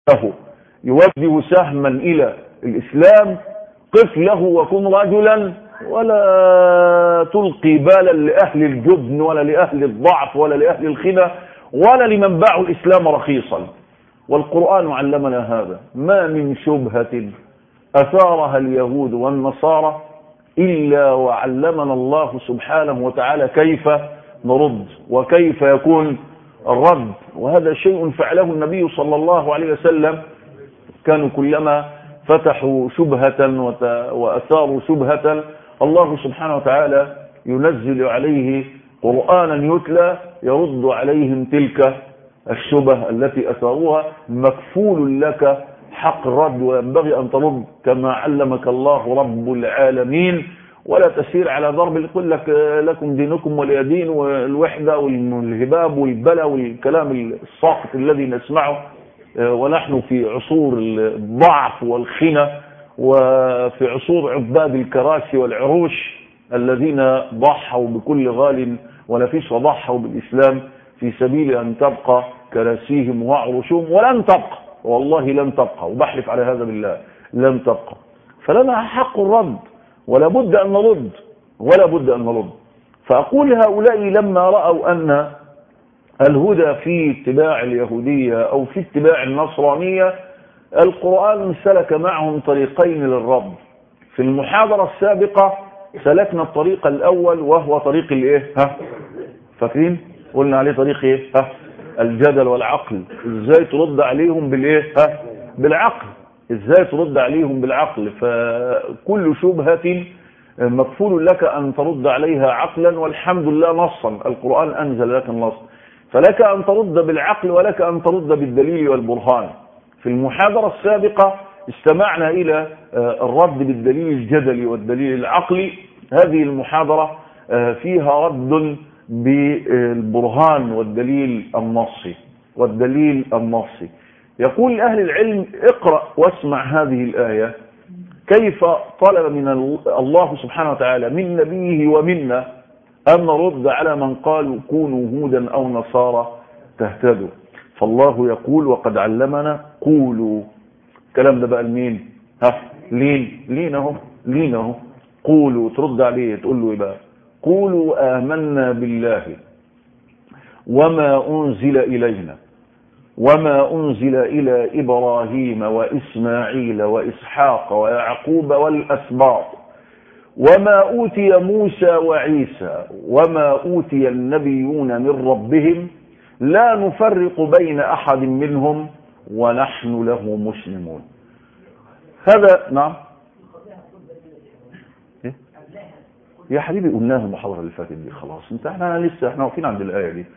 له يوجه سهما إلى الإسلام قف له وكن رجلا ولا تلقي بالا لأهل الجبن ولا لأهل الضعف ولا لأهل الخنا ولا لمن باعوا الإسلام رخيصا والقرآن علمنا هذا ما من شبهة أثارها اليهود والنصارى إلا وعلمنا الله سبحانه وتعالى كيف نرد وكيف يكون الرد وهذا شيء فعله النبي صلى الله عليه وسلم كانوا كلما فتحوا شبهة وأثاروا شبهة الله سبحانه وتعالى ينزل عليه قرآنا يتلى يرد عليهم تلك الشبه التي أثاروها مكفول لك حق الرد وينبغي أن ترد كما علمك الله رب العالمين ولا تسير على ضرب يقول لك لكم دينكم ولي دين والوحدة والهباب والبلا والكلام الساقط الذي نسمعه ونحن في عصور الضعف والخنة وفي عصور عباد الكراسي والعروش الذين ضحوا بكل غال ونفيس وضحوا بالإسلام في سبيل أن تبقى كراسيهم وعروشهم ولن تبقى والله لن تبقى وبحلف على هذا بالله لن تبقى فلنا حق الرد ولا بد أن نرد ولا بد أن نرد فأقول هؤلاء لما رأوا أن الهدى في اتباع اليهودية أو في اتباع النصرانية القرآن سلك معهم طريقين للرد في المحاضرة السابقة سلكنا الطريق الأول وهو طريق الايه ها فاكرين قلنا عليه طريق ايه ها الجدل والعقل ازاي ترد عليهم بالايه ها بالعقل ازاي ترد عليهم بالعقل فكل شبهة مكفول لك ان ترد عليها عقلا والحمد لله نصا القرآن انزل لك النص فلك ان ترد بالعقل ولك ان ترد بالدليل والبرهان في المحاضرة السابقة استمعنا الى الرد بالدليل الجدلي والدليل العقلي هذه المحاضرة فيها رد بالبرهان والدليل النصي والدليل النصي يقول أهل العلم اقرأ واسمع هذه الآية كيف طلب من الله سبحانه وتعالى من نبيه ومنا أن نرد على من قالوا كونوا هودا أو نصارى تهتدوا فالله يقول وقد علمنا قولوا الكلام ده بقى لمين ها لين لين اهو لين اهو قولوا ترد عليه تقول له ايه بقى قولوا آمنا بالله وما أنزل إلينا وما أنزل إلى إبراهيم وإسماعيل وإسحاق ويعقوب والأسباط وما أوتي موسى وعيسى وما أوتي النبيون من ربهم لا نفرق بين أحد منهم ونحن له مسلمون هذا نعم يا حبيبي قلناها المحاضرة اللي فاتت دي خلاص انت احنا لسه احنا واقفين عند الآية دي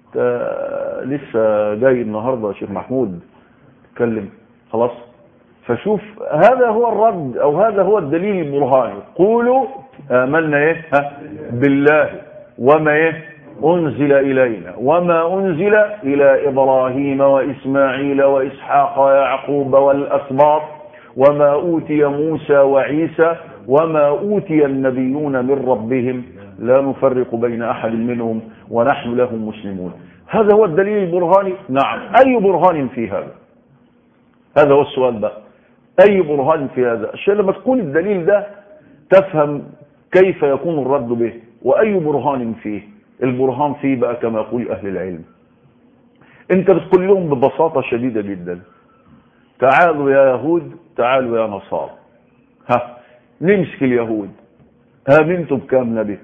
لسه جاي النهاردة يا شيخ محمود تكلم خلاص فشوف هذا هو الرد او هذا هو الدليل البرهاني قولوا آمنا ايه ها بالله وما ايه انزل الينا وما انزل الى ابراهيم واسماعيل واسحاق ويعقوب والاسباط وما اوتي موسى وعيسى وما أوتي النبيون من ربهم لا نفرق بين أحد منهم ونحن لهم مسلمون هذا هو الدليل البرهاني نعم أي برهان في هذا هذا هو السؤال بقى أي برهان في هذا عشان لما تكون الدليل ده تفهم كيف يكون الرد به وأي برهان فيه البرهان فيه بقى كما يقول أهل العلم انت بتقول لهم ببساطة شديدة جدا تعالوا يا يهود تعالوا يا نصارى ها نمسك اليهود آمنتوا بكم نبي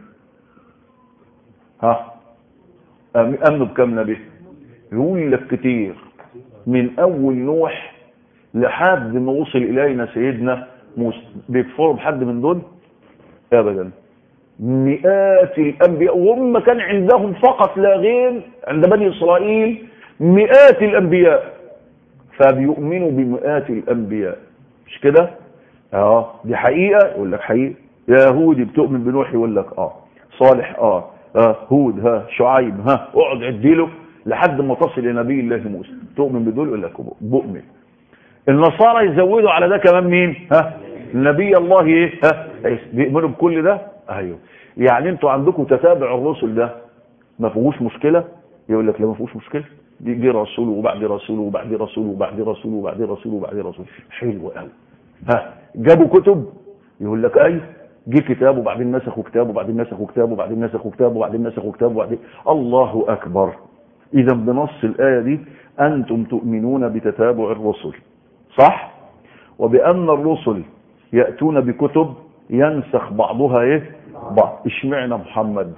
ها أمنوا بكم نبي يقول لك كتير من أول نوح لحد ما وصل إلينا سيدنا موسى بيكفروا بحد من دول أبدا مئات الأنبياء وهم كان عندهم فقط لا غير عند بني إسرائيل مئات الأنبياء فبيؤمنوا بمئات الأنبياء مش كده اه دي حقيقة يقول لك حقيقة يا يهودي بتؤمن بنوح يقول لك اه صالح اه, آه هود ها شعيب ها اقعد عديله لحد ما تصل الى نبي الله موسى تؤمن بدول يقول لك بؤمن النصارى يزودوا على ده كمان مين ها نبي الله ايه ها بيؤمنوا بكل ده ايوه يعني انتوا عندكم تتابع الرسل ده ما فيهوش مشكله يقول لك لا ما فيهوش مشكله يجي رسول وبعد رسول وبعد رسول وبعد رسول وبعد رسول وبعد رسول حلو قوي ها جابوا كتب يقول لك ايوه جه كتاب وبعدين نسخوا كتاب وبعدين نسخوا كتاب وبعدين نسخوا كتاب وبعدين نسخوا كتاب وبعدين الله اكبر اذا بنص الايه دي انتم تؤمنون بتتابع الرسل صح وبان الرسل ياتون بكتب ينسخ بعضها ايه بعض اشمعنى محمد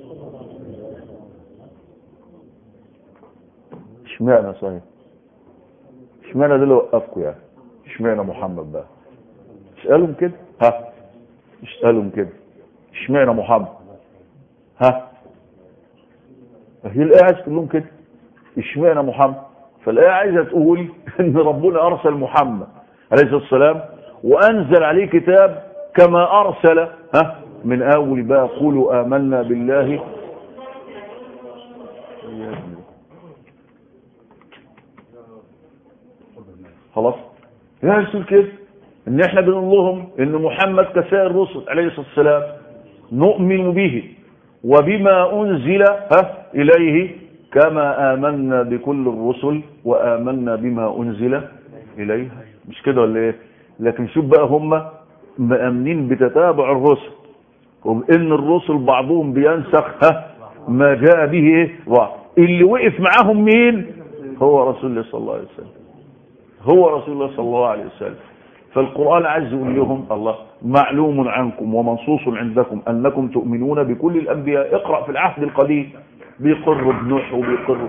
اشمعنى صحيح اشمعنى ده اللي وقفكم يعني اشمعنى محمد بقى اسالهم كده ها اسالهم كده اشمعنى محمد ها هي الايه عايز تقول لهم كده اشمعنى محمد فالايه عايزه تقول ان ربنا ارسل محمد عليه الصلاه والسلام وانزل عليه كتاب كما ارسل ها من اول بقى قولوا امنا بالله خلاص يا رسول كده ان احنا بنقول لهم ان محمد كسائر الرسل عليه الصلاه والسلام نؤمن به وبما انزل ها اليه كما امنا بكل الرسل وامنا بما انزل اليه مش كده ولا ايه لكن شوف بقى هم مامنين بتتابع الرسل وبان الرسل بعضهم بينسخ ها ما جاء به ايه اللي وقف معاهم مين هو رسول الله صلى الله عليه وسلم هو رسول الله صلى الله عليه وسلم فالقرآن عز يقول لهم الله معلوم عنكم ومنصوص عندكم أنكم تؤمنون بكل الأنبياء اقرأ في العهد القديم بيقر بنوح وبيقر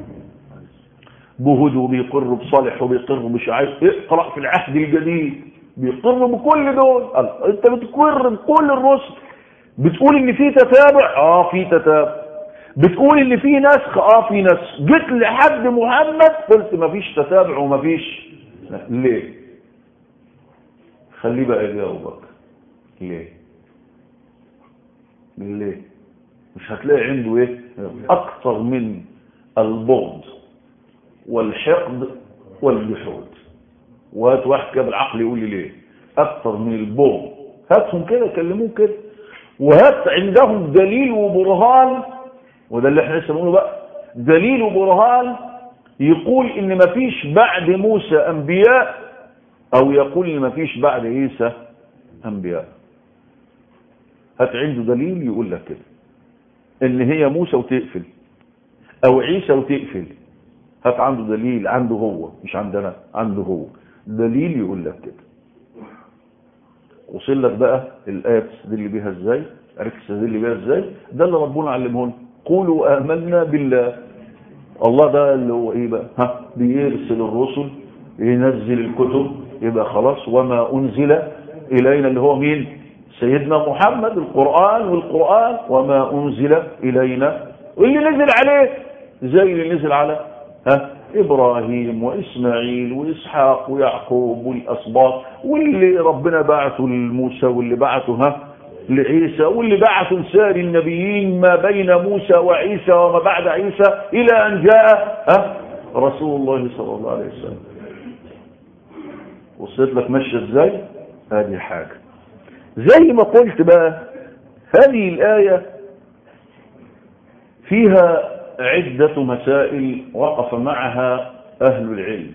بهود وبيقر بصالح وبيقر بشعيب اقرأ في العهد الجديد بيقر بكل دول الله. انت بتقر بكل الرسل بتقول ان في تتابع اه في تتابع بتقول ان في نسخ اه في نسخ جيت لحد محمد قلت مفيش تتابع ومفيش ليه خليه بقى يجاوبك ليه ليه مش هتلاقي عنده ايه اكثر من البغض والحقد والجحود وهات واحد كده بالعقل يقول لي ليه اكثر من البغض هاتهم كده كلموه كده وهات عندهم دليل وبرهان وده اللي احنا لسه بنقوله بقى دليل وبرهان يقول ان مفيش بعد موسى انبياء او يقول ان مفيش بعد عيسى انبياء هات عنده دليل يقول لك كده ان هي موسى وتقفل او عيسى وتقفل هات عنده دليل عنده هو مش عندنا عنده هو دليل يقول لك كده وصل لك بقى الايه تستدل بيها ازاي عرفت تستدل بيها ازاي ده اللي ربنا علمه لنا قولوا آمنا بالله الله ده اللي هو ايه بقى ها بيرسل الرسل ينزل الكتب يبقى خلاص وما انزل الينا اللي هو مين سيدنا محمد القرآن والقرآن وما انزل الينا واللي نزل عليه زي اللي نزل على ها ابراهيم واسماعيل واسحاق ويعقوب والاسباط واللي ربنا بعثه لموسى واللي بعثه ها لعيسى واللي بعث سار النبيين ما بين موسى وعيسى وما بعد عيسى إلى أن جاء أه رسول الله صلى الله عليه وسلم وصلت لك ماشية ازاي هذه حاجة زي ما قلت بقى هذه الآية فيها عدة مسائل وقف معها أهل العلم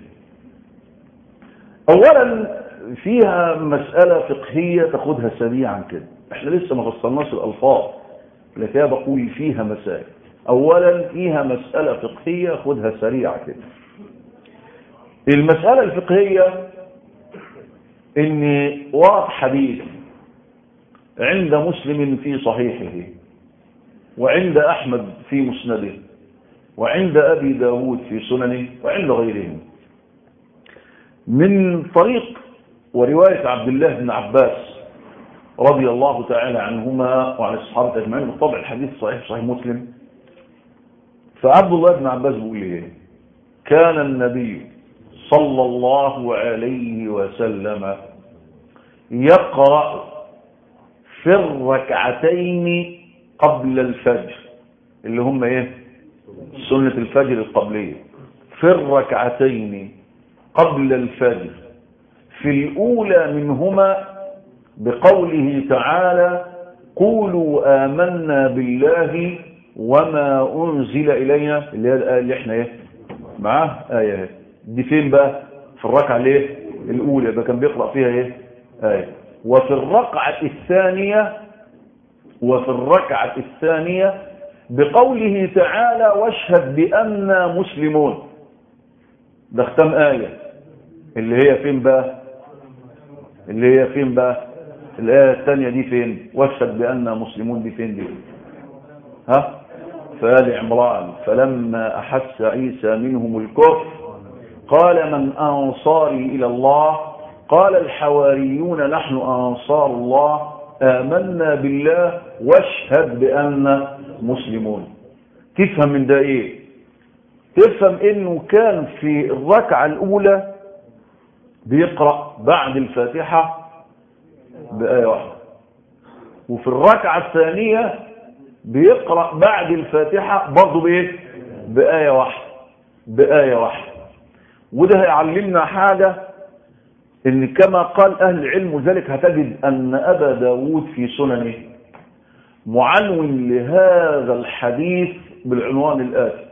أولا فيها مسألة فقهية تاخدها سريعا كده احنا لسه ما فصلناش الالفاظ لكن بقول فيها مسائل اولا فيها مسألة فقهية خدها سريعة كده المسألة الفقهية ان ورد حديث عند مسلم في صحيحه وعند احمد في مسنده وعند ابي داود في سننه وعند غيرهم من طريق ورواية عبد الله بن عباس رضي الله تعالى عنهما وعن الصحابة أجمعين بالطبع الحديث صحيح صحيح مسلم فعبد الله بن عباس بيقول ايه كان النبي صلى الله عليه وسلم يقرأ في الركعتين قبل الفجر اللي هم ايه سنة الفجر القبلية في الركعتين قبل الفجر في الأولى منهما بقوله تعالى قولوا آمنا بالله وما أنزل إلينا اللي هي الآية اللي احنا ايه معاه آية اهي. دي فين بقى في الركعة الايه الأولى يبقى كان بيقرأ فيها ايه آية وفي الركعة الثانية وفي الركعة الثانية بقوله تعالى واشهد بأننا مسلمون ده ختم آية اللي هي فين بقى اللي هي فين بقى الآية الثانية دي فين واشهد بأننا مسلمون دي فين دي ها فآل عمران فلما أحس عيسى منهم الكفر قال من أنصاري إلى الله قال الحواريون نحن أنصار الله آمنا بالله واشهد بأننا مسلمون تفهم من ده ايه تفهم انه كان في الركعة الاولى بيقرأ بعد الفاتحة بآية واحدة وفي الركعة الثانية بيقرأ بعد الفاتحة برضه بإيه بآية واحدة بآية واحدة وده هيعلمنا حاجة ان كما قال اهل العلم ذلك هتجد ان ابا داود في سننه معنون لهذا الحديث بالعنوان الآتي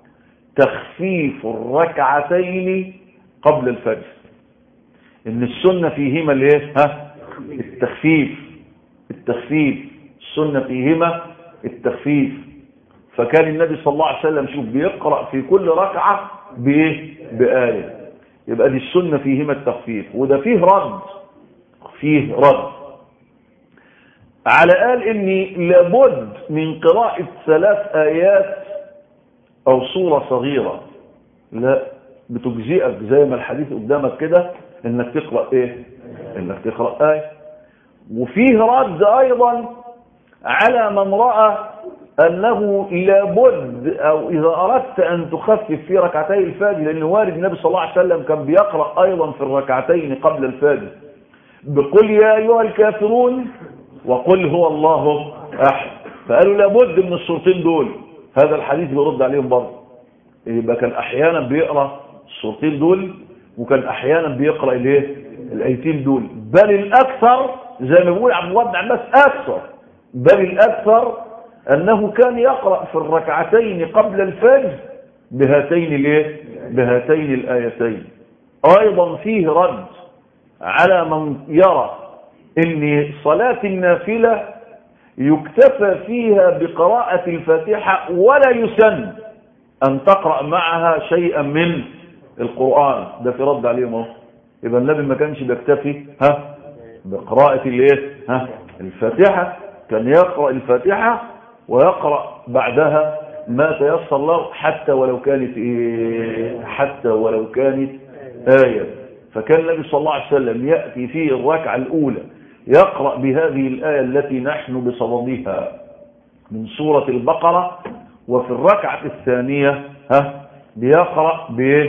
تخفيف الركعتين قبل الفجر ان السنة فيهما الايه ها التخفيف التخفيف السنة فيهما التخفيف فكان النبي صلى الله عليه وسلم شوف بيقرأ في كل ركعة بايه بآية يبقى دي السنة فيهما التخفيف وده فيه رد فيه رد على قال اني لابد من قراءة ثلاث ايات او صورة صغيرة لا بتجزئك زي ما الحديث قدامك كده انك تقرأ ايه انك تقرأ ايه وفيه رد ايضا على من رأى انه لابد او اذا اردت ان تخفف في ركعتي الفجر لان وارد النبي صلى الله عليه وسلم كان بيقرأ ايضا في الركعتين قبل الفجر بقول يا ايها الكافرون وقل هو الله احد فقالوا لابد من الصورتين دول هذا الحديث بيرد عليهم برضه يبقى كان احيانا بيقرا الصورتين دول وكان احيانا بيقرا الايه الايتين دول بل الاكثر زي ما بيقول عبد الله بن عباس اكثر بل الاكثر انه كان يقرا في الركعتين قبل الفجر بهاتين الايه بهاتين الايتين ايضا فيه رد على من يرى ان صلاة النافلة يكتفى فيها بقراءة الفاتحة ولا يسن ان تقرأ معها شيئا من القرآن ده في رد عليهم اهو يبقى النبي ما كانش بيكتفي ها بقراءة الايه ها الفاتحة كان يقرأ الفاتحة ويقرأ بعدها ما تيسر له حتى ولو كانت ايه حتى ولو كانت آية فكان النبي صلى الله عليه وسلم يأتي في الركعة الأولى يقرأ بهذه الآية التي نحن بصددها من سورة البقرة وفي الركعة الثانية ها بيقرأ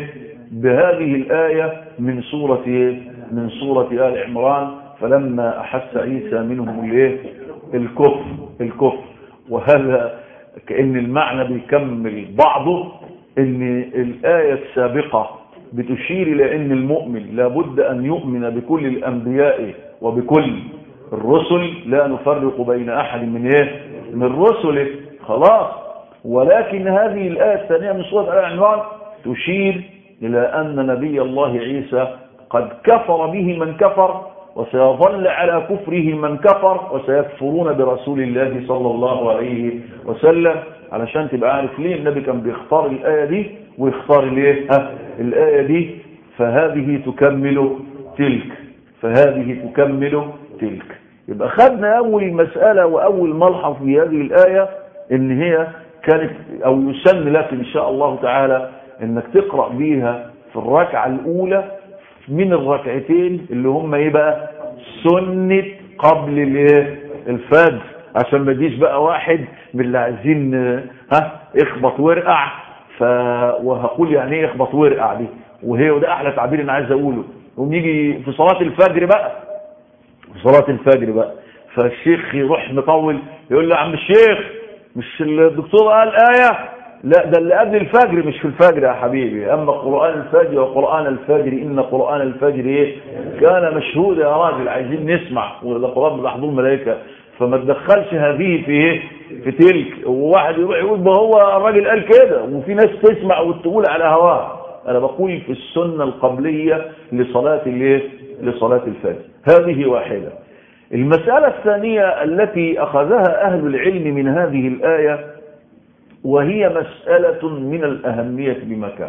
بهذه الآية من سورة من سورة آل عمران فلما أحس عيسى منهم الايه الكفر الكفر وهذا كأن المعنى بيكمل بعضه ان الآية السابقة بتشير إلى أن المؤمن لابد أن يؤمن بكل الأنبياء وبكل الرسل لا نفرق بين أحد من إيه من رسله خلاص ولكن هذه الآية الثانية من سورة آل عمران تشير إلى أن نبي الله عيسى قد كفر به من كفر وسيظل على كفره من كفر وسيكفرون برسول الله صلى الله عليه وسلم علشان تبقى عارف ليه النبي كان بيختار الآية دي ويختار ليه ها الآية دي فهذه تكمل تلك فهذه تكمل تلك يبقى خدنا أول مسألة وأول ملحظ في هذه الآية إن هي كانت أو يسن لك إن شاء الله تعالى إنك تقرأ بيها في الركعة الأولى من الركعتين اللي هم إيه بقى سنة قبل الايه الفجر عشان ما يجيش بقى واحد من اللي عايزين ها اخبط وارقع ف وهقول يعني ايه اخبط وارقع دي وهي وده احلى تعبير انا عايز اقوله يقوم يجي في صلاه الفجر بقى في صلاه الفجر بقى فالشيخ يروح مطول يقول له يا عم الشيخ مش الدكتور قال ايه لا ده اللي قبل الفجر مش في الفجر يا حبيبي اما قران الفجر وقران الفجر ان قران الفجر ايه كان مشهودا يا راجل عايزين نسمع وده قران من حضور الملائكه فما تدخلش هذه في ايه في تلك وواحد يروح يقول ما هو الراجل قال كده وفي ناس تسمع وتقول على هواه انا بقول في السنة القبلية لصلاة الايه لصلاة الفجر هذه واحدة المسألة الثانية التي أخذها أهل العلم من هذه الآية وهي مسألة من الأهمية بمكان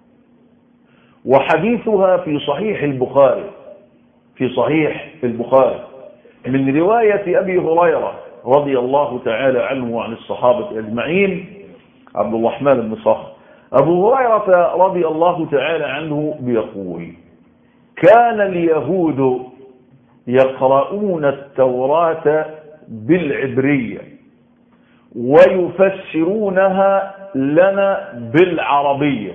وحديثها في صحيح البخاري في صحيح البخاري من رواية أبي هريرة رضي الله تعالى عنه وعن الصحابة أجمعين عبد الرحمن بن صخر أبو هريرة رضي الله تعالى عنه بيقول كان اليهود يقرؤون التوراة بالعبرية ويفسرونها لنا بالعربية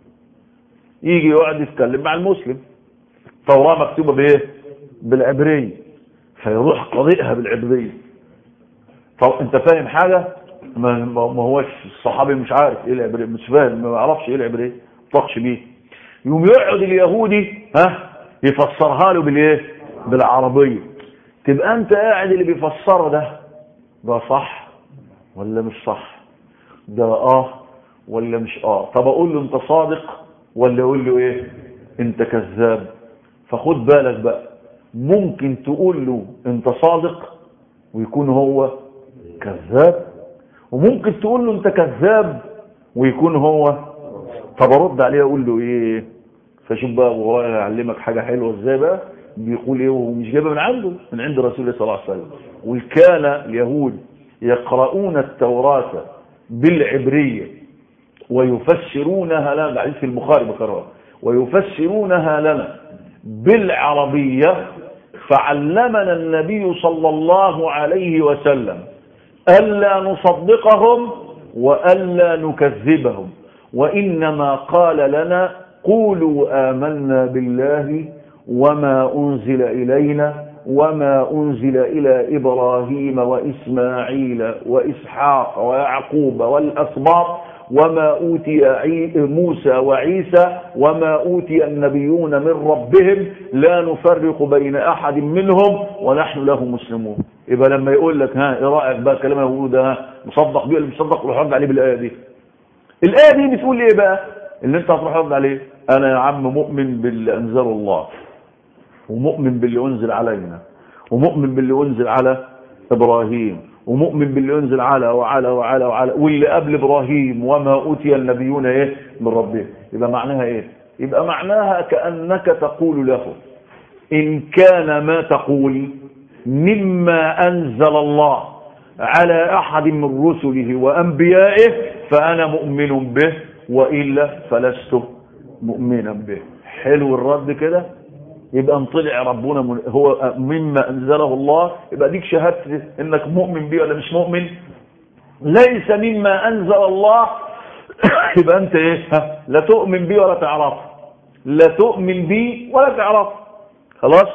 يجي يقعد يتكلم مع المسلم التوراة مكتوبة بايه بالعبرية فيروح قارئها بالعبرية طب انت فاهم حاجة ما ما هوش الصحابي مش عارف ايه العبرية مش فاهم ما يعرفش ايه العبرية طقش بيه يوم يقعد اليهودي ها يفسرها له بالايه بالعربية تبقى انت قاعد اللي بيفسره ده ده صح ولا مش صح ده اه ولا مش اه طب اقول له انت صادق ولا اقول له ايه انت كذاب فخد بالك بقى ممكن تقول له انت صادق ويكون هو كذاب وممكن تقول له انت كذاب ويكون هو طب ارد عليه اقول له ايه فشوف بقى ابو هريره يعلمك حاجه حلوه ازاي بقى بيقول ايه وهو مش جايبها من عنده من عند رسول الله صلى الله عليه وسلم وكان اليهود يقرؤون التوراة بالعبرية ويفسرونها لنا حديث في البخاري بكرر ويفسرونها لنا بالعربية فعلمنا النبي صلى الله عليه وسلم ألا نصدقهم وألا نكذبهم وإنما قال لنا قولوا آمنا بالله وما أنزل إلينا وما أنزل إلى إبراهيم وإسماعيل وإسحاق ويعقوب والأسباط وما أوتي موسى وعيسى وما أوتي النبيون من ربهم لا نفرق بين أحد منهم ونحن له مسلمون يبقى لما يقول لك ها ايه رايك بقى كلام يقوله ده مصدق بيه ولا مش مصدق روح رد عليه بالايه دي الايه دي بتقول ايه بقى اللي انت هتروح رد عليه انا يا عم مؤمن باللي انزله الله ومؤمن باللي انزل علينا ومؤمن باللي انزل على ابراهيم ومؤمن باللي انزل على وعلى وعلى وعلى واللي قبل ابراهيم وما اوتي النبيون ايه من ربهم يبقى معناها ايه يبقى معناها كانك تقول له ان كان ما تقول مما انزل الله على احد من رسله وانبيائه فانا مؤمن به والا فلست مؤمنا به حلو الرد كده يبقى انطلع ربنا من هو مما انزله الله يبقى ديك شهادة انك مؤمن بيه ولا مش مؤمن ليس مما انزل الله يبقى انت ايه لا تؤمن بيه ولا تعرف لا تؤمن بيه ولا تعرف خلاص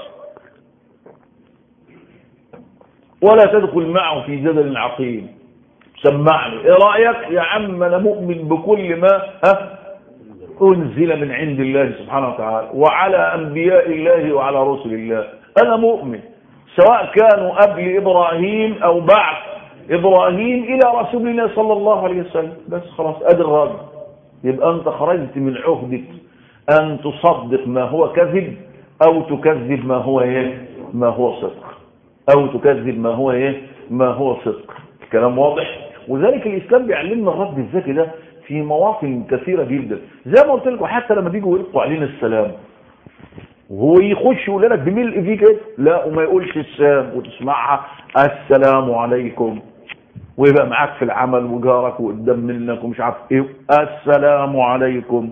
ولا تدخل معه في جدل عقيم سمعني ايه رايك يا عم انا مؤمن بكل ما ها أنزل من عند الله سبحانه وتعالى وعلى أنبياء الله وعلى رسل الله أنا مؤمن سواء كانوا قبل إبراهيم أو بعد إبراهيم إلى رسول الله صلى الله عليه وسلم بس خلاص أدي الرد يبقى أنت خرجت من عهدك أن تصدق ما هو كذب أو تكذب ما هو إيه ما هو صدق أو تكذب ما هو إيه ما هو صدق الكلام واضح وذلك الإسلام بيعلمنا الرد الذكي ده في مواطن كثيرة جدا زي ما قلت لكم حتى لما بيجوا يلقوا علينا السلام وهو يخش يقول لك بملء فيه كده لا وما يقولش السلام وتسمعها السلام عليكم ويبقى معاك في العمل وجارك وقدام منك ومش عارف ايه السلام عليكم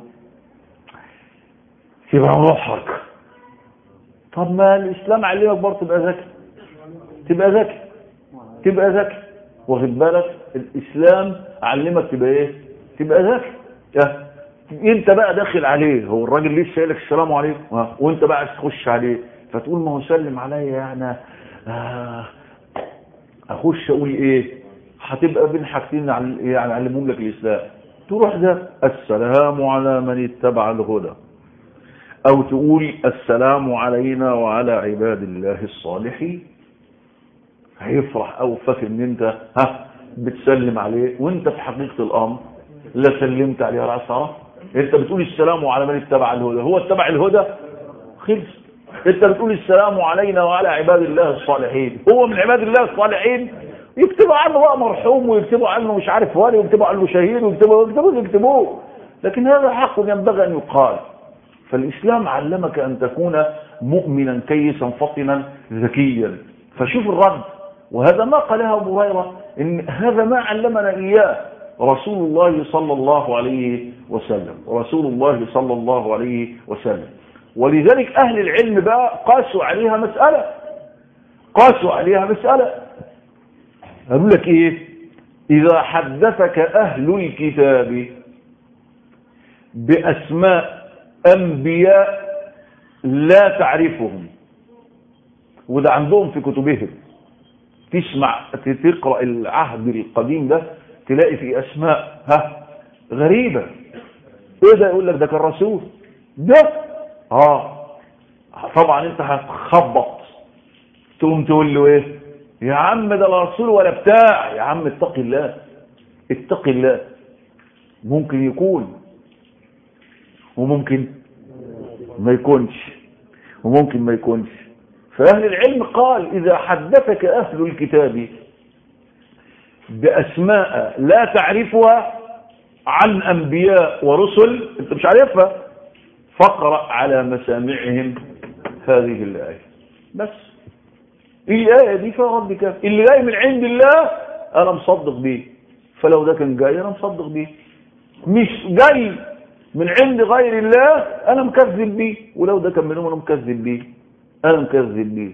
يبقى روحك طب ما الاسلام علمك برضه تبقى ذكي تبقى ذكي تبقى ذكي واخد بالك الاسلام علمك تبقى ايه تبقى ذكي انت بقى داخل عليه هو الراجل لسه قايل لك السلام عليكم وانت بقى عايز تخش عليه فتقول ما هو سلم عليا يعني آه اخش اقول ايه هتبقى بين حاجتين يعني علمهم لك الاسلام تروح ده السلام على من اتبع الهدى او تقول السلام علينا وعلى عباد الله الصالحين هيفرح او فاكر ان انت ها بتسلم عليه وانت في حقيقة الامر لا سلمت عليه ولا عصره انت بتقول السلام على من اتبع الهدى هو اتبع الهدى خلص انت بتقول السلام علينا وعلى عباد الله الصالحين هو من عباد الله الصالحين يكتبوا عنه بقى مرحوم ويكتبوا عنه مش عارف ولي ويكتبوا عنه شهيد ويكتبوا يكتبوا يكتبوه لكن هذا حق ينبغي ان يقال فالاسلام علمك ان تكون مؤمنا كيسا فطنا ذكيا فشوف الرد وهذا ما قالها ابو هريره ان هذا ما علمنا اياه رسول الله صلى الله عليه وسلم رسول الله صلى الله عليه وسلم ولذلك أهل العلم بقى قاسوا عليها مسألة قاسوا عليها مسألة قالوا لك إيه إذا حدثك أهل الكتاب بأسماء أنبياء لا تعرفهم وده عندهم في كتبهم تسمع تقرأ العهد القديم ده تلاقي في أسماء ها غريبة ايه ده يقول لك ده كان رسول ده اه طبعا انت هتخبط تقوم تقول له ايه يا عم ده لا رسول ولا بتاع يا عم اتق الله اتق الله ممكن يكون وممكن ما يكونش وممكن ما يكونش فأهل العلم قال إذا حدثك أهل الكتاب بأسماء لا تعرفها عن أنبياء ورسل أنت مش عارفها فاقرأ على مسامعهم هذه الآية بس الآية دي فيها رد كافي اللي جاي من عند الله أنا مصدق بيه فلو ده كان جاي أنا مصدق بيه مش جاي من عند غير الله أنا مكذب بيه ولو ده كان منهم أنا مكذب بيه أنا مكذب بيه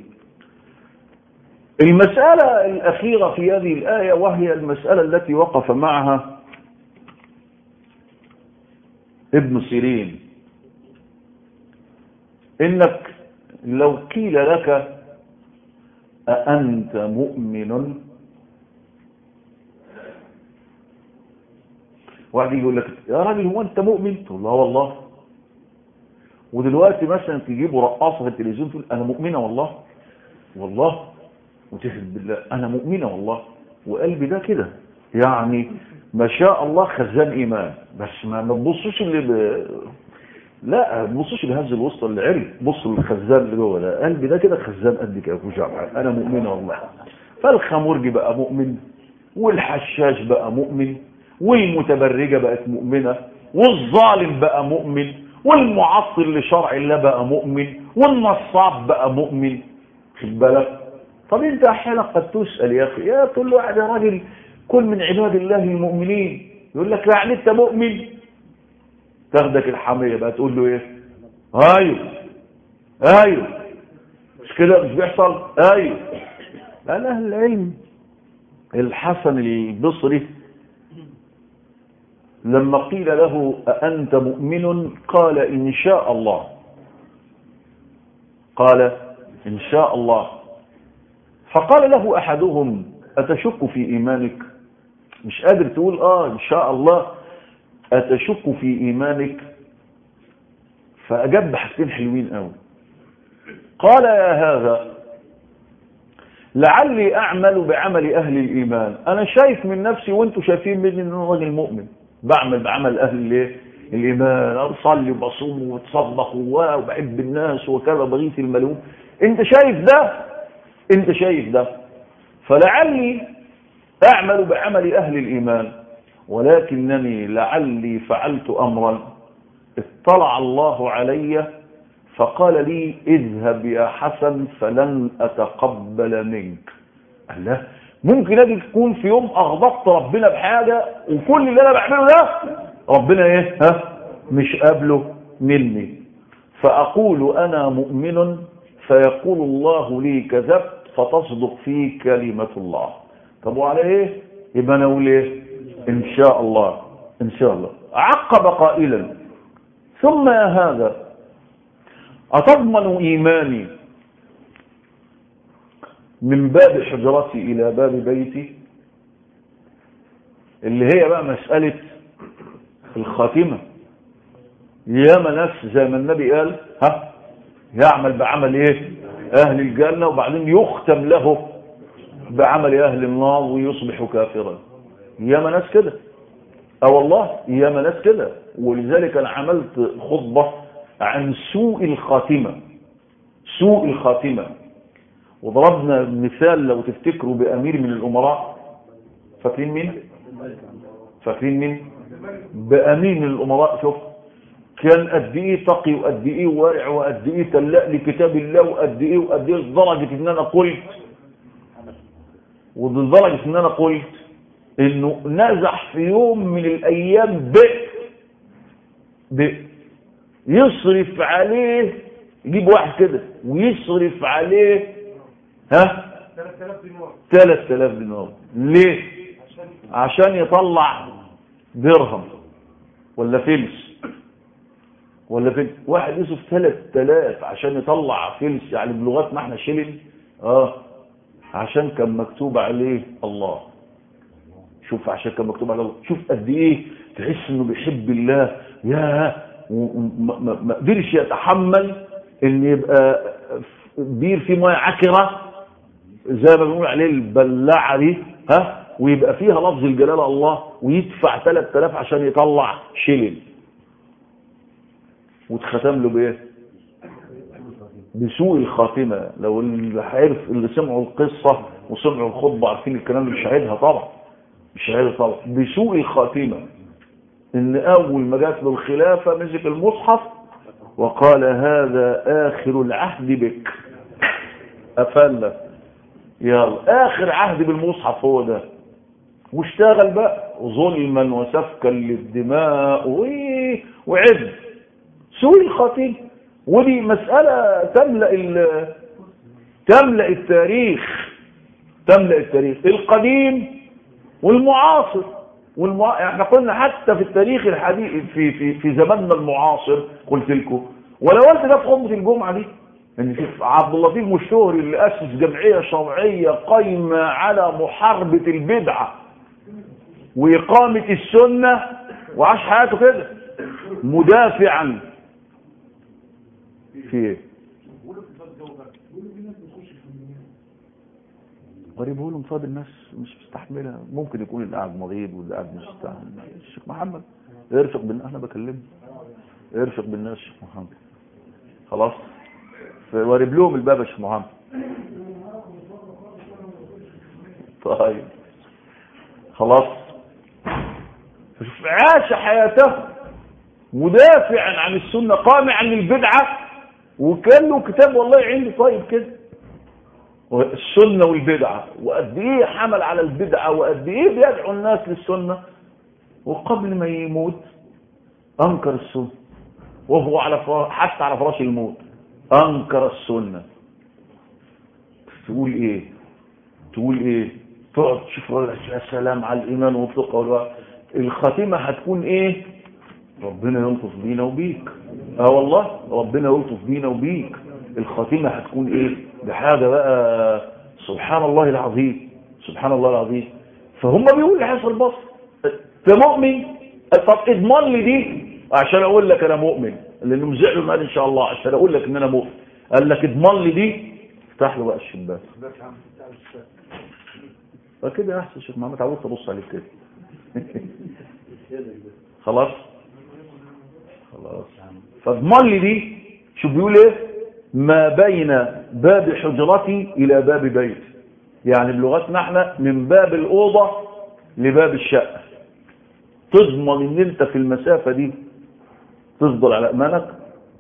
المسألة الأخيرة في هذه الآية وهي المسألة التي وقف معها ابن سيرين إنك لو قيل لك أأنت مؤمن واحد يقول لك يا راجل هو أنت مؤمن تقول له والله ودلوقتي مثلا تجيبوا رقاصة في التلفزيون تقول أنا مؤمنة والله والله وتشهد بالله أنا مؤمنة والله وقلبي ده كده يعني ما شاء الله خزان إيمان بس ما تبصوش اللي ب... لا ما تبصوش لهز الوسطى اللي عري بص للخزان اللي جوه ده قلبي ده كده خزان قد كده انا مؤمنه والله فالخمرجي بقى مؤمن والحشاش بقى مؤمن والمتبرجه بقت مؤمنه والظالم بقى مؤمن والمعطل لشرع الله بقى مؤمن والنصاب بقى مؤمن خد بالك طب انت احيانا قد تسال يا اخي يا تقول له واحد يا راجل كل من عباد الله المؤمنين يقول لك يعني انت مؤمن تاخدك الحمية بقى تقول له ايه ايوه ايوه مش كده مش بيحصل ايوه لان اهل العلم الحسن البصري لما قيل له أأنت مؤمن قال إن شاء الله قال إن شاء الله فقال له أحدهم أتشك في إيمانك مش قادر تقول آه إن شاء الله أتشك في إيمانك فأجاب بحاجتين حلوين قوي قال يا هذا لعلي أعمل بعمل أهل الإيمان أنا شايف من نفسي وانتم شايفين مني أن أنا راجل مؤمن بعمل بعمل أهل الايه الإيمان أصلي وبصوم وتصدق وبحب الناس وكذا بغيث الملوم أنت شايف ده أنت شايف ده فلعلي أعمل بعمل أهل الإيمان ولكنني لعلي فعلت أمرا اطلع الله علي فقال لي اذهب يا حسن فلن أتقبل منك الله ممكن اجي تكون في يوم اغضبت ربنا بحاجة وكل اللي انا بعمله ده ربنا ايه ها مش قابله مني فاقول انا مؤمن فيقول الله لي كذبت فتصدق في كلمة الله طب وعلى ايه يبقى انا اقول ايه ان شاء الله ان شاء الله عقب قائلا ثم يا هذا اتضمن ايماني من باب حجرتي إلى باب بيتي اللي هي بقى مسألة الخاتمة ياما ناس زي ما النبي قال ها يعمل بعمل ايه اهل الجنة وبعدين يختم له بعمل أهل النار ويصبح كافرا ياما ناس كده اه والله ياما ناس كده ولذلك أنا عملت خطبة عن سوء الخاتمة سوء الخاتمة وضربنا مثال لو تفتكروا بأمير من الأمراء فاكرين مين فاكرين مين بأمير من الأمراء شوف كان قد ايه تقي وقد ايه وارع وقد ايه تلق لكتاب الله وقد ايه وقد ايه لدرجه ان انا قلت ولدرجه ان انا قلت انه نزح في يوم من الايام بئر بئر يصرف عليه يجيب واحد كده ويصرف عليه ها 3000 دينار 3000 دينار ليه عشان يطلع درهم ولا فلس ولا فلس واحد يصرف 3000 عشان يطلع فلس يعني بلغتنا احنا شلل اه عشان كان مكتوب عليه الله شوف عشان كان مكتوب عليه الله شوف قد ايه تحس انه بيحب الله يا ما قدرش يتحمل ان يبقى بير فيه ميه عكره زي ما بنقول عليه البلاعه دي ها ويبقى فيها لفظ الجلاله الله ويدفع 3000 عشان يطلع شلل واتختم له بايه بسوء الخاتمه لو اللي عارف اللي سمعوا القصه وسمعوا الخطبه عارفين الكلام اللي مش هعيدها طبعا مش هعيدها طبعا بسوء الخاتمه ان اول ما جات له الخلافه مسك المصحف وقال هذا اخر العهد بك افلت يلا اخر عهد بالمصحف هو ده واشتغل بقى ظلما وسفكا للدماء و- وعد سوء الخاتمه ودي مسألة تملأ ال- تملأ التاريخ تملأ التاريخ القديم والمعاصر والمع... احنا قلنا حتى في التاريخ الحديث في في في زماننا المعاصر قلت لكم ولو قلت ده في خطبه الجمعه دي ان في عبد اللطيف مشهوري اللي اسس جمعيه شرعيه قايمه على محاربه البدعه واقامه السنه وعاش حياته كده مدافعا في ايه؟ غريب هو مصاد الناس مش مستحملها ممكن يكون اللي قاعد مريض واللي قاعد مش مستحمل الشيخ محمد ارفق بالناس انا بكلمه ارفق بالناس الشيخ محمد خلاص وارب لهم الباب يا شيخ محمد طيب خلاص فشوف عاش حياته مدافعا عن السنه قامعا للبدعه وكان له كتاب والله عندي طيب كده السنة والبدعة وقد ايه حمل على البدعة وقد ايه بيدعو الناس للسنة وقبل ما يموت انكر السنة وهو على فراش حتى على فراش الموت انكر السنة تقول ايه تقول ايه تقعد تشوف راجل يا سلام على الايمان والثقة والوقت الخاتمة هتكون ايه ربنا يلطف بينا وبيك اه والله ربنا يلطف بينا وبيك الخاتمة هتكون ايه بحاجة بقى سبحان الله العظيم سبحان الله العظيم فهم بيقول لحسن البصر انت مؤمن طب اضمن لي دي عشان اقول لك انا مؤمن لانه مزعلوا قال ان شاء الله عشان اقول لك ان انا مؤمن قال لك اضمن لي دي افتح له بقى الشباك فكده احسن شيخ محمد اتعودت ابص عليك كده خلاص خلاص فاضمن لي دي شوف بيقول ايه ما بين باب حجرتي الى باب بيتي يعني بلغتنا احنا من باب الاوضه لباب الشقه تضمن ان انت في المسافه دي تفضل على امانك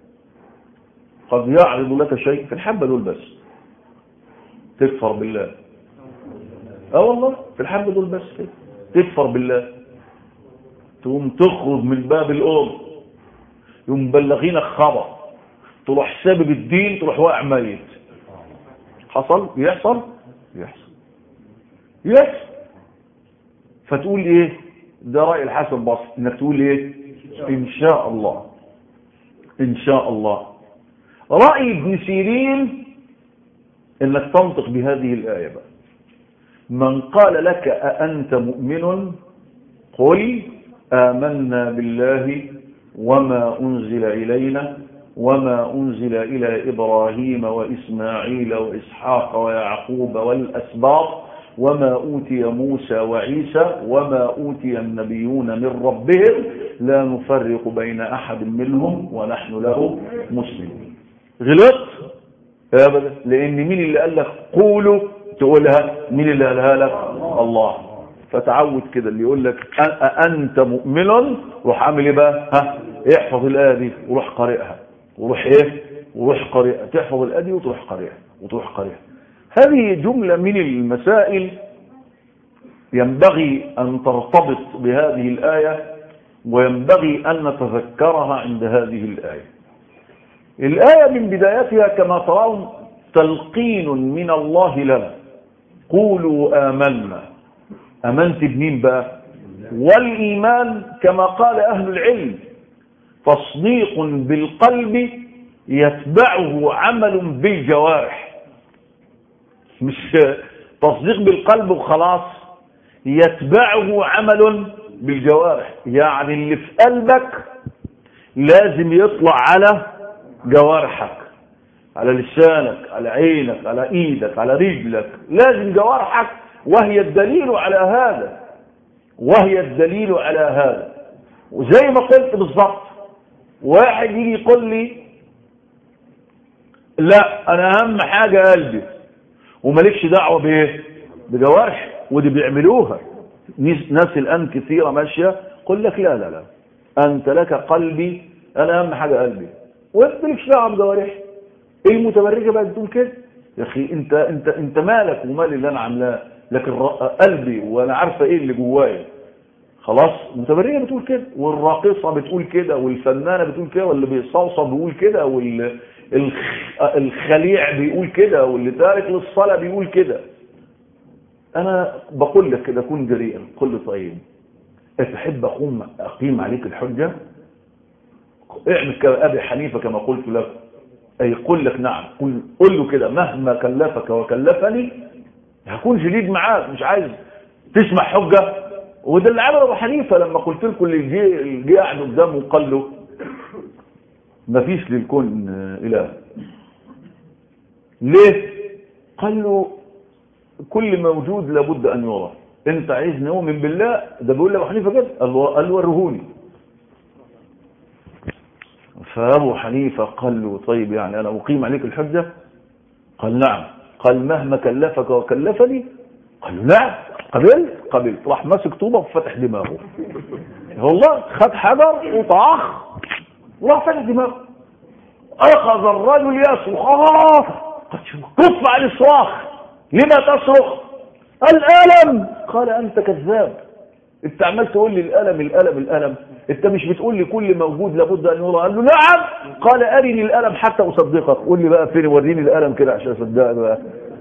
قد يعرض لك شيء في الحبه دول بس تكفر بالله اه والله في الحبه دول بس كده تكفر بالله تقوم تخرج من باب الاوضه يقوم مبلغينك خبر تروح سابب الدين تروح واقع ميت حصل يحصل يحصل يحصل فتقول ايه ده رأي الحسن البصري انك تقول ايه ان شاء الله ان شاء الله رأي ابن سيرين انك تنطق بهذه الآية بقى من قال لك أأنت مؤمن قل آمنا بالله وما أنزل إلينا وما أنزل إلى إبراهيم وإسماعيل وإسحاق ويعقوب والأسباط وما أوتي موسى وعيسى وما أوتي النبيون من ربهم لا نفرق بين أحد منهم ونحن له مسلمون غلط ابدا لان مين اللي قال لك قولوا تقولها مين اللي قالها لك الله فتعود كده اللي يقول لك انت مؤمن روح عامل ايه بقى ها احفظ الايه دي وروح قارئها وروح ايه وروح قارئها تحفظ الايه دي وتروح قارئها وتروح قارئها هذه جمله من المسائل ينبغي ان ترتبط بهذه الايه وينبغي ان نتذكرها عند هذه الايه الآية من بدايتها كما ترون تلقين من الله لنا قولوا آمنا أمنت بمين بقى والإيمان كما قال أهل العلم تصديق بالقلب يتبعه عمل بالجوارح مش تصديق بالقلب وخلاص يتبعه عمل بالجوارح يعني اللي في قلبك لازم يطلع على جوارحك على لسانك على عينك على ايدك على رجلك لازم جوارحك وهي الدليل على هذا وهي الدليل على هذا وزي ما قلت بالظبط واحد يجي يقول لي لا انا اهم حاجة قلبي ومالكش دعوة بايه بجوارح ودي بيعملوها ناس الان كثيرة ماشية قل لك لا لا لا انت لك قلبي انا اهم حاجة قلبي وانت مالكش دعوه بجوارح المتبرجه بقى بتقول كده يا اخي انت انت انت مالك ومال اللي انا عاملاه لكن قلبي وانا عارفه ايه اللي جوايا خلاص المتبرجه بتقول كده والراقصه بتقول كده والفنانه بتقول كده واللي بيصوصب بيقول كده والخليع بيقول كده واللي تارك للصلاه بيقول كده انا بقول لك كده كن جريئا قل لي طيب تحب اقوم اقيم عليك الحجه اعمل كأبي حنيفة كما قلت لك أي قل لك نعم قل, قل له كده مهما كلفك وكلفني هكون شديد معاك مش عايز تسمع حجة وده اللي عمله أبو حنيفة لما قلت لكم اللي جه اللي جه قاعد قدامه وقال له ما فيش للكون إله ليه؟ قال له كل موجود لابد أن يرى أنت عايزني أؤمن بالله ده بيقول لأبو حنيفة كده قال له ورهوني فأبو حنيفة قال له طيب يعني أنا أقيم عليك الحجة قال نعم قال مهما كلفك وكلفني قال له نعم قبلت قبلت راح ماسك طوبة وفتح دماغه والله خد حجر وطعخ وراح فتح دماغه أخذ الرجل يصرخ كف عن الصراخ لما تصرخ الألم قال أنت كذاب انت عمال تقول لي الألم الألم الألم انت مش بتقول لي كل موجود لابد ان يرى قال له نعم قال ارني الالم حتى اصدقك قول لي بقى فين وريني الالم كده عشان اصدقك بقى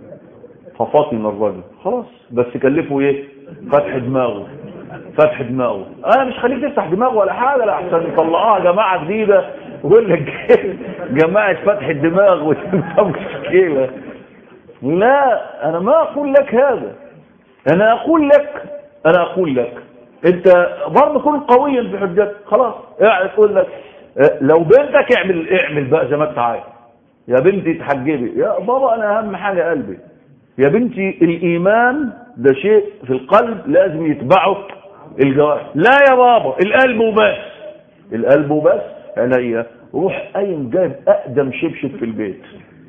ففاطم الرجل خلاص بس كلفه ايه فتح دماغه فتح دماغه انا مش خليك تفتح دماغه ولا حاجه لا احسن يطلعوها جماعه جديده ويقول لك جماعه فتح الدماغ وتبقى مشكله لا انا ما اقول لك هذا انا اقول لك انا اقول لك انت برضه كن قويا في حجتك خلاص اقعد تقول لك لو بنتك اعمل اعمل بقى زي ما انت عايز يا بنتي تحجبي يا بابا انا اهم حاجه قلبي يا بنتي الايمان ده شيء في القلب لازم يتبعه الجوارح لا يا بابا القلب وبس القلب وبس عينيا روح قايم جايب اقدم شبشب في البيت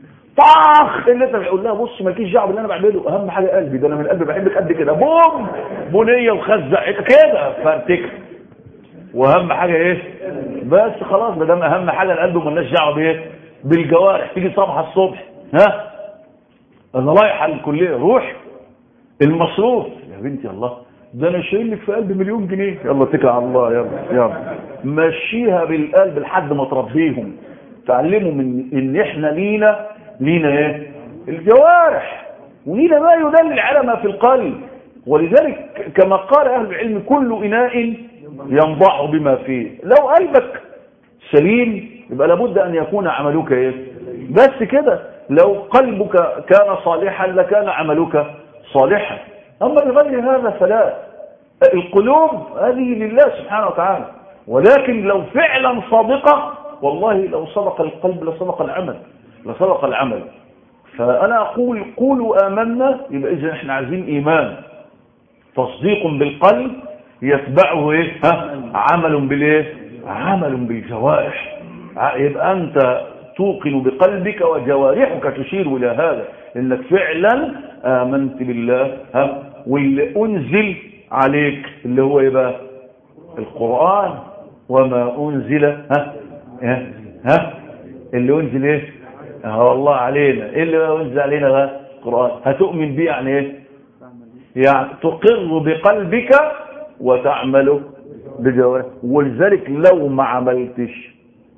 طاخ اللي انت بتقول لها بص مالكيش دعوه باللي انا بعمله اهم حاجه قلبي ده انا من قلبي بحبك قد كده بوم بنيه وخزع كده فرتك واهم حاجه ايه بس خلاص ما دام اهم حاجه القلب ومالناش دعوه بايه بالجوارح تيجي صبح الصبح ها انا رايح على الكليه روح المصروف يا بنتي الله ده انا شايل لك في قلبي مليون جنيه يلا اتكل على الله يلا يلا مشيها بالقلب لحد ما تربيهم تعلمهم ان ان احنا لينا لينا ايه الجوارح ولينا ما يدلل على ما في القلب ولذلك كما قال اهل العلم كل اناء ينضح بما فيه لو قلبك سليم يبقى لابد ان يكون عملك ايه بس كده لو قلبك كان صالحا لكان عملك صالحا اما بغير هذا فلا القلوب هذه لله سبحانه وتعالى ولكن لو فعلا صادقة والله لو صدق القلب لصدق العمل لصدق العمل فأنا أقول قولوا آمنا يبقى إذا إحنا عايزين إيمان تصديق بالقلب يتبعه إيه ها عمل بالإيه عمل بالجوارح يبقى أنت توقن بقلبك وجوارحك تشير إلى هذا إنك فعلا آمنت بالله ها واللي أنزل عليك اللي هو يبقى القرآن وما أنزل ها ها, ها اللي أنزل إيه ها الله علينا إيه اللي أنزل علينا بقى القرآن هتؤمن بيه يعني إيه يعني تقر بقلبك وتعمل بجوارحك ولذلك لو ما عملتش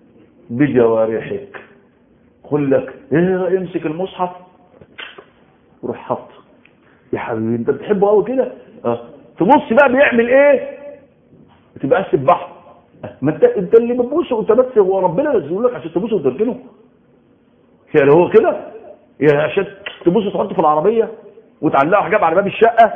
بجوارحك قل لك إيه امسك المصحف وروح حط يا حبيبي انت بتحبه قوي كده اه تبص بقى بيعمل ايه تبقى بحر ما انت انت اللي بتبوسه وانت بس هو ربنا نزله لك عشان تبوسه وتركنه يعني هو كده يعني عشان تبوسه تحطه في العربيه وتعلقه حجاب على باب الشقه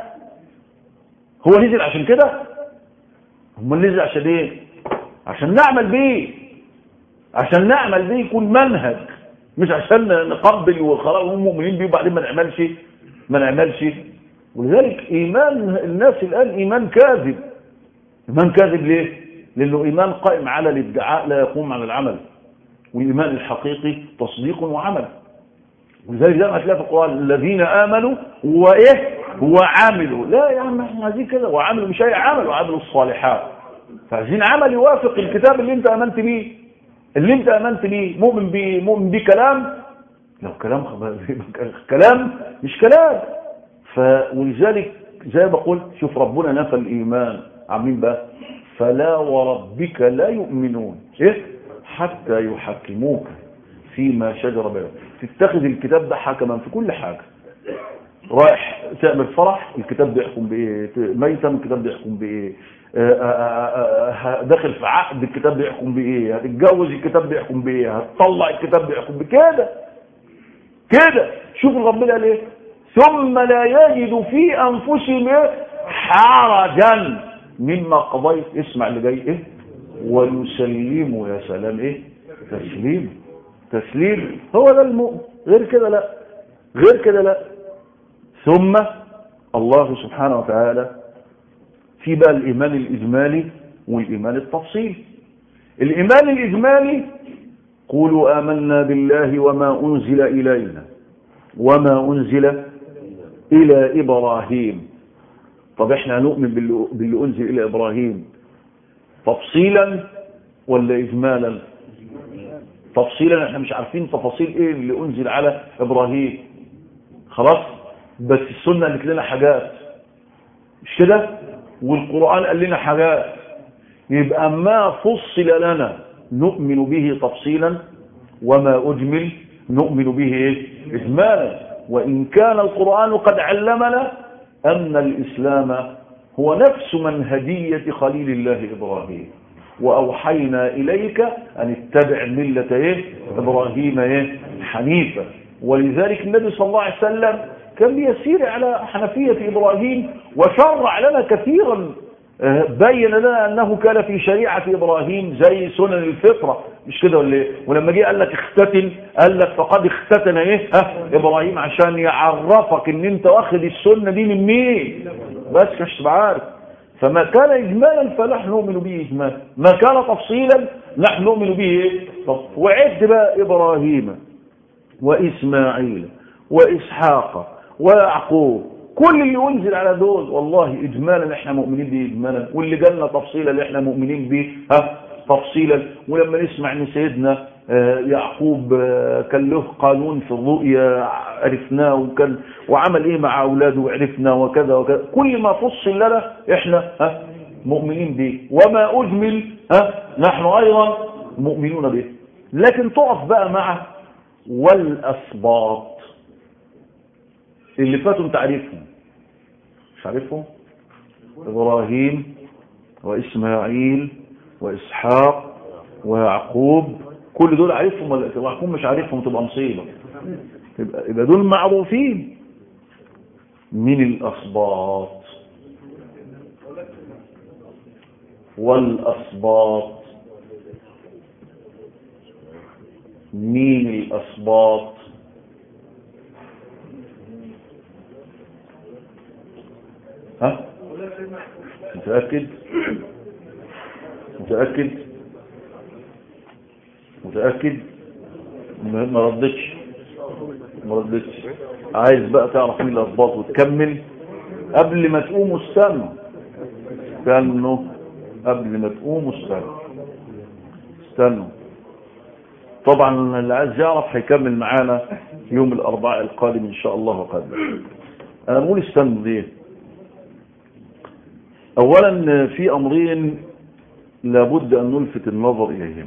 هو نزل عشان كده هم نزل عشان ايه عشان نعمل بيه عشان نعمل بيه يكون منهج مش عشان نقبل وخلاص هم مؤمنين بيه وبعدين ما نعملش ما نعملش ولذلك ايمان الناس الان ايمان كاذب ايمان كاذب ليه لانه ايمان قائم على الادعاء لا يقوم على العمل والايمان الحقيقي تصديق وعمل ولذلك زي ما هتلاقي في القران الذين امنوا وايه وعملوا لا يا عم احنا عايزين كده وعملوا مش اي عمل وعملوا الصالحات فعايزين عمل يوافق الكتاب اللي انت امنت بيه اللي انت امنت بيه مؤمن بيه مؤمن بيه كلام لو كلام كلام مش كلام ف ولذلك زي ما قلت شوف ربنا نفى الايمان عاملين بقى فلا وربك لا يؤمنون ايه حتى يحكموك فيما شجر بينهم تتخذ الكتاب ده حكما في كل حاجه رايح تعمل فرح الكتاب بيحكم بايه ميتم الكتاب بيحكم بايه داخل في عقد الكتاب بيحكم بايه هتتجوز الكتاب بيحكم بايه هتطلع الكتاب بيحكم بكده كده شوف ربنا قال ايه ثم لا يجد في انفسهم حرجا مما قضيت اسمع اللي جاي ايه ويسلموا يا سلام ايه تسليم تسليم هو ده المؤمن غير كده لا غير كده لا ثم الله سبحانه وتعالى في بقى الإيمان الإجمالي والإيمان التفصيلي الإيمان الإجمالي قولوا آمنا بالله وما أنزل إلينا وما أنزل إلى إبراهيم طب احنا هنؤمن باللي, باللي أنزل إلى إبراهيم تفصيلا ولا إجمالا تفصيلا احنا مش عارفين تفاصيل ايه اللي أنزل على إبراهيم خلاص بس السنة قالت لنا حاجات مش كده والقرآن قال لنا حاجات يبقى ما فصل لنا نؤمن به تفصيلا وما أجمل نؤمن به إيه؟ إجمالا وإن كان القرآن قد علمنا أن الإسلام هو نفس منهجية خليل الله إبراهيم وأوحينا إليك أن اتبع ملة إيه؟ إبراهيم إيه؟ حنيفة ولذلك النبي صلى الله عليه وسلم كان يسير على حنفية إبراهيم وشرع لنا كثيرا بين لنا أنه كان في شريعة إبراهيم زي سنن الفطرة مش كده ولا ايه ولما جه قال لك اختتن قال لك فقد اختتن ايه ها إبراهيم عشان يعرفك ان انت واخد السنة دي من مين بس مش تبقى عارف فما كان إجمالا فنحن نؤمن به إجمالا ما كان تفصيلا نحن نؤمن به ايه وعد بقى إبراهيم وإسماعيل وإسحاق ويعقوب كل اللي انزل على دول والله اجمالا احنا مؤمنين به اجمالا واللي جالنا تفصيلا اللي احنا مؤمنين به ها تفصيلا ولما نسمع ان سيدنا يعقوب كان له قانون في الرؤيا عرفناه وكان وعمل ايه مع اولاده وعرفنا وكذا وكذا كل ما فصل لنا احنا ها مؤمنين به وما اجمل ها نحن ايضا مؤمنون به لكن تقف بقى مع والاسباط اللي فاتوا انت عارفهم مش عارفهم ابراهيم واسماعيل واسحاق ويعقوب كل دول عارفهم ولا يعقوب مش عارفهم تبقى مصيبه يبقى يبقى دول معروفين من الاسباط والاسباط مين الاسباط متأكد متأكد متأكد ما ما ردتش ما ردتش عايز بقى تعرف مين الأضباط وتكمل قبل ما تقوموا استنوا استنوا قبل ما تقوموا استنوا استنوا طبعا اللي عايز يعرف هيكمل معانا يوم الأربعاء القادم إن شاء الله قادم أنا بقول استنوا ليه أولا في أمرين لابد أن نلفت النظر إليهم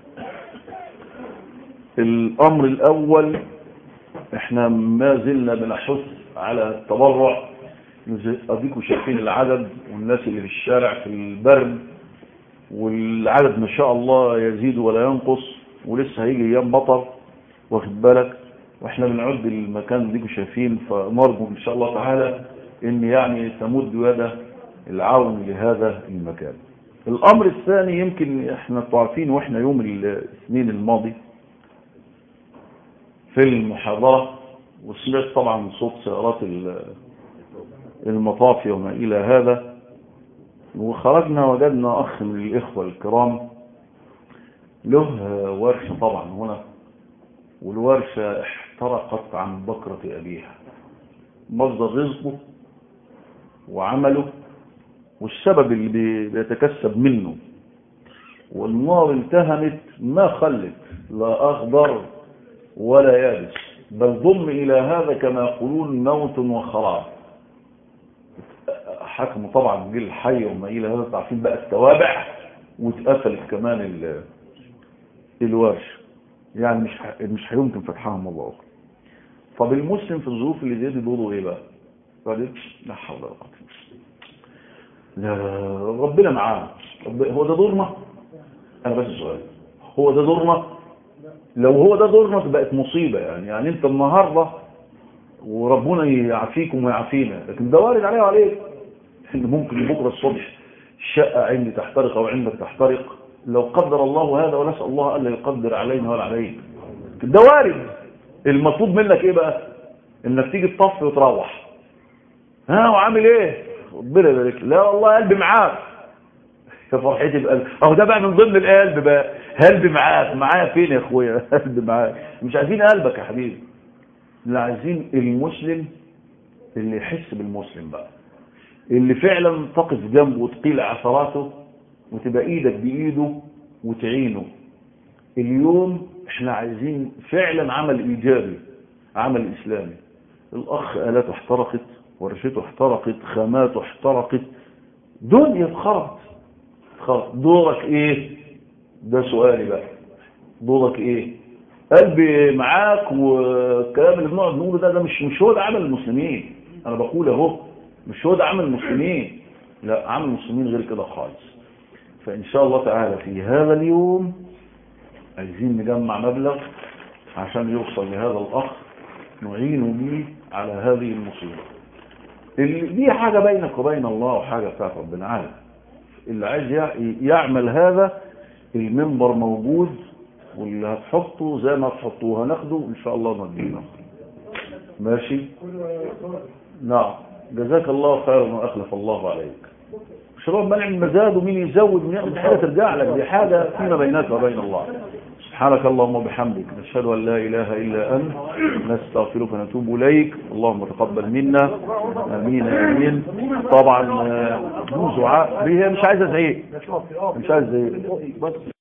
الأمر الأول احنا ما زلنا بنحث على التبرع أديكم شايفين العدد والناس اللي في الشارع في البرد والعدد ما شاء الله يزيد ولا ينقص ولسه هيجي ايام مطر واخد بالك واحنا بنعد المكان ديكم شايفين فنرجو ان شاء الله تعالى ان يعني تمد يد العون لهذا المكان الامر الثاني يمكن احنا عارفين واحنا يوم الاثنين الماضي في المحاضرة وسمعت طبعا صوت سيارات المطافي وما إلى هذا وخرجنا وجدنا أخ من الإخوة الكرام له ورشة طبعا هنا والورشة احترقت عن بكرة أبيها مصدر رزقه وعمله والسبب اللي بيتكسب منه والنار التهمت ما خلت لا أخضر ولا يابس بل ضم إلى هذا كما يقولون موت وخراب حكموا طبعا جيل الحي وما إلى هذا تعرفين بقى التوابع واتقفلت كمان ال الورش يعني مش ح... مش هيمكن فتحها مرة أخرى طب المسلم في الظروف اللي زي دي دوره ايه بقى؟ قال لا حول ولا قوة لا ربنا معاه رب... هو ده دورنا؟ أنا بس سؤال هو ده دورنا؟ لو هو ده دورنا بقت مصيبة يعني يعني انت النهاردة وربنا يعافيكم ويعافينا لكن ده وارد عليه وعليك ان ممكن بكرة الصبح الشقة عندي تحترق او عندك تحترق لو قدر الله هذا ونسأل الله ألا يقدر علينا ولا عليك ده وارد المطلوب منك ايه بقى انك تيجي تطفي وتروح ها وعامل ايه ربنا يبارك لا والله قلبي معاك يا فرحتي بقلب اهو ده بقى من ضمن القلب بقى قلبي معاك معايا فين يا اخويا قلبي معاك مش عايزين قلبك يا حبيبي اللي عايزين المسلم اللي يحس بالمسلم بقى اللي فعلا تقف جنبه وتقيل عثراته وتبقى ايدك بايده وتعينه اليوم احنا عايزين فعلا عمل ايجابي عمل اسلامي الاخ الاته احترقت ورشته احترقت خاماته احترقت دنيا اتخرط خلاص دورك ايه ده سؤالي بقى دورك ايه قلبي معاك والكلام اللي بنقعد نقوله ده ده مش مش هو ده عمل المسلمين انا بقول اهو مش هو ده عمل المسلمين لا عمل المسلمين غير كده خالص فان شاء الله تعالى في هذا اليوم عايزين نجمع مبلغ عشان يوصل لهذا الاخ نعينه به على هذه المصيبه اللي دي حاجه بينك وبين الله وحاجه بتاعت ربنا عارف اللي عايز يعمل هذا المنبر موجود واللي هتحطه زي ما هتحطوه هناخده ان شاء الله ندينا ماشي نعم جزاك الله خيرا واخلف الله عليك شباب منع المزاد ومين يزود ومين ياخد حاجه ترجع لك دي حاجه فيما بينك وبين الله سبحانك اللهم وبحمدك نشهد ان لا اله الا انت نستغفرك ونتوب اليك اللهم تقبل منا امين امين طبعا ذو زعاء هي مش عايزه زعيق مش عايزه زعيق بس